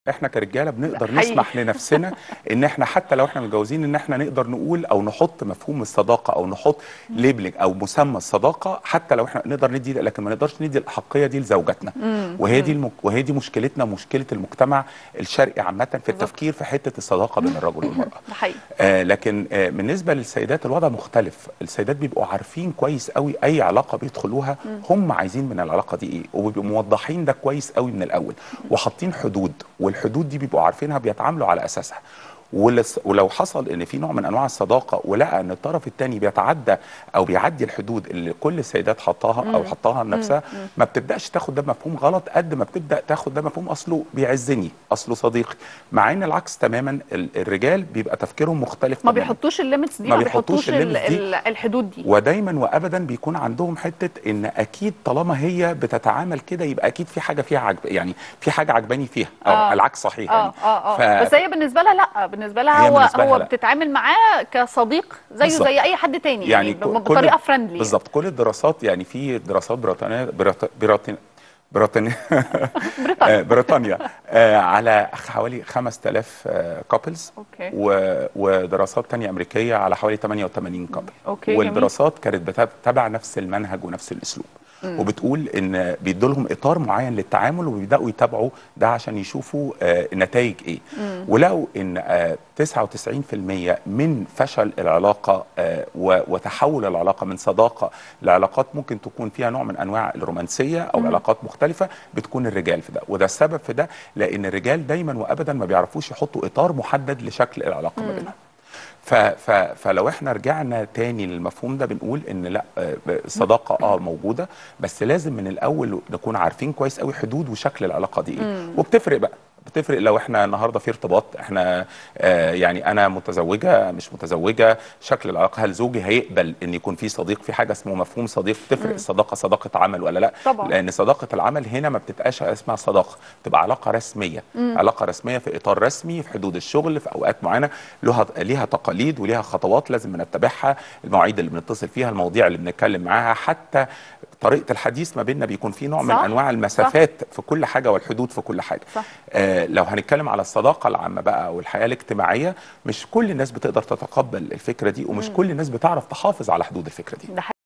احنا كرجاله بنقدر حقيقي. نسمح لنفسنا ان احنا حتى لو احنا متجوزين ان احنا نقدر نقول او نحط مفهوم الصداقه او نحط ليبلنج او مسمى الصداقه حتى لو احنا نقدر ندي لكن ما نقدرش ندي الاحقيه دي لزوجاتنا وهي دي المك... وهي دي مشكلتنا مشكله المجتمع الشرقي عامه في التفكير في حته الصداقه بين الرجل والمراه ده حقيقي آه لكن آه بالنسبه للسيدات الوضع مختلف السيدات بيبقوا عارفين كويس قوي اي علاقه بيدخلوها هم عايزين من العلاقه دي ايه وبيبقوا موضحين ده كويس قوي من الاول وحاطين حدود والحدود دي بيبقوا عارفينها بيتعاملوا على اساسها ولس- ولو حصل ان في نوع من انواع الصداقه ولقى ان الطرف الثاني بيتعدى او بيعدي الحدود اللي كل السيدات حطاها او حطاها لنفسها ما بتبداش تاخد ده مفهوم غلط قد ما بتبدا تاخد ده مفهوم اصله بيعزني اصله صديقي مع ان العكس تماما ال- الرجال بيبقى تفكيرهم مختلف ما تماماً. بيحطوش الليميتس دي ما ما بيحطوش بيحطوش ال- الليميتس دي. ال- الحدود دي ودايما وابدا بيكون عندهم حته ان اكيد طالما هي بتتعامل كده يبقى اكيد في حاجه فيها عجب يعني في حاجه عجباني فيها او آه. العكس صحيح اه يعني اه اه ف- بس هي بالنسبه لها لا بالنسبه لها هي هو بالنسبة لها هو لا. بتتعامل معاه كصديق زيه بالظبط. زي اي حد تاني يعني, يعني ب- كل- بطريقه فريندلي بالظبط كل الدراسات يعني في دراسات بريطانيه بريط- بريطانيا بريطانيا آه، بريطانيا آه، على حوالي 5000 كابلز اوكي ودراسات تانية أمريكية على حوالي 88 كابل أوكي، والدراسات كانت بتتبع نفس المنهج ونفس الأسلوب وبتقول ان بيدوا لهم اطار معين للتعامل وبيبداوا يتابعوا ده عشان يشوفوا آه النتائج ايه ولقوا ان آه 99% من فشل العلاقه آه و- وتحول العلاقه من صداقه لعلاقات ممكن تكون فيها نوع من انواع الرومانسيه او علاقات مختلفه بتكون الرجال في ده وده السبب في ده لان الرجال دايما وابدا ما بيعرفوش يحطوا اطار محدد لشكل العلاقه ما بينهم ف ف فلو احنا رجعنا تاني للمفهوم ده بنقول ان لا آه، الصداقه اه موجوده بس لازم من الاول نكون عارفين كويس قوي حدود وشكل العلاقه دي ايه وبتفرق بقى بتفرق لو احنا النهارده في ارتباط احنا آه يعني انا متزوجه مش متزوجه شكل العلاقه هل زوجي هيقبل ان يكون في صديق في حاجه اسمه مفهوم صديق تفرق الصداقه صداقه عمل ولا لا طبعاً. لان صداقه العمل هنا ما بتبقاش اسمها صداقه تبقى علاقه رسميه علاقه رسميه في اطار رسمي في حدود الشغل في اوقات معينه لها ليها تقاليد وليها خطوات لازم نتبعها المواعيد اللي بنتصل فيها المواضيع اللي بنتكلم معاها حتى طريقه الحديث ما بيننا بيكون في نوع من صح، انواع المسافات في كل حاجه والحدود في كل حاجه صح. آه لو هنتكلم على الصداقه العامه بقى او الحياه الاجتماعيه مش كل الناس بتقدر تتقبل الفكره دي ومش كل الناس بتعرف تحافظ على حدود الفكره دي ده